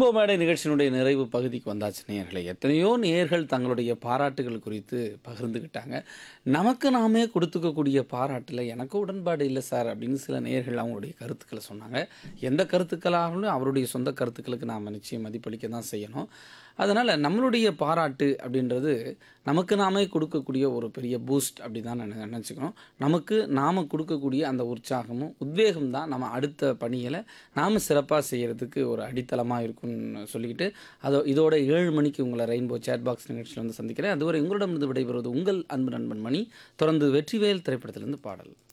rainbow மேடை நிகழ்ச்சியினுடைய நிறைவு பகுதிக்கு வந்தாச்சு நேயர்களே எத்தனையோ நேயர்கள் தங்களுடைய பாராட்டுகள் குறித்து பகிர்ந்துக்கிட்டாங்க நமக்கு நாமே கொடுத்துக்கக்கூடிய பாராட்டில் எனக்கு உடன்பாடு இல்லை சார் அப்படின்னு சில நேயர்கள் அவங்களுடைய கருத்துக்களை சொன்னாங்க எந்த கருத்துக்களாகவும் அவருடைய சொந்த கருத்துக்களுக்கு நாம் நிச்சயம் மதிப்பளிக்க தான் செய்யணும் அதனால் நம்மளுடைய பாராட்டு அப்படின்றது நமக்கு நாமே கொடுக்கக்கூடிய ஒரு பெரிய பூஸ்ட் அப்படி தான் நான் நினச்சிக்கணும் நமக்கு நாம் கொடுக்கக்கூடிய அந்த உற்சாகமும் உத்வேகம் தான் நம்ம அடுத்த பணிகளை நாம் சிறப்பாக செய்கிறதுக்கு ஒரு அடித்தளமாக இருக்கும்னு சொல்லிக்கிட்டு அதோ இதோட ஏழு மணிக்கு உங்களை ரெயின்போ சேட் பாக்ஸ் நிகழ்ச்சியில் வந்து சந்திக்கிறேன் அதுவரை உங்களிடமிருந்து விடைபெறுவது உங்கள் அன்பு நண்பன் மணி தொடர்ந்து வெற்றிவேல் திரைப்படத்திலிருந்து பாடல்